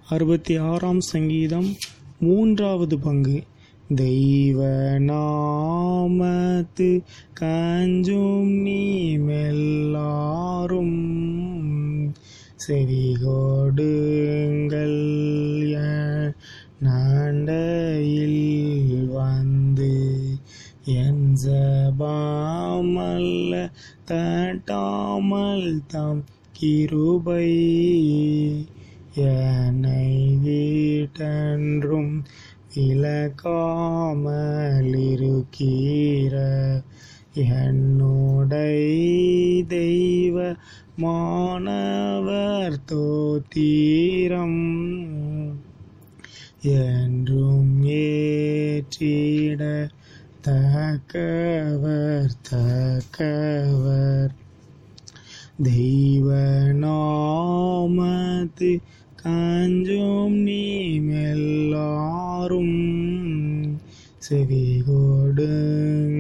அறுபத்தி ஆறாம் சங்கீதம் மூன்றாவது பங்கு தெய்வ நாமத்து கஞ்சும் நீ மெல்லாரும் செவிகொடுங்கள் என் நண்டையில் வந்து என் ஜபாமல்ல தட்டாமல் தம் கிருபை என்னை வீட்டன்றும் விலக்காமலிருக்கீர என்னுடை தெய்வ மாணவர் தோத்தீரம் என்றும் ஏற்றிட தக்கவர் தக்கவர் தெய்வ நாமத்து கஞ்சும் நீ மெல்லாரும் செவி கொடுங்கள்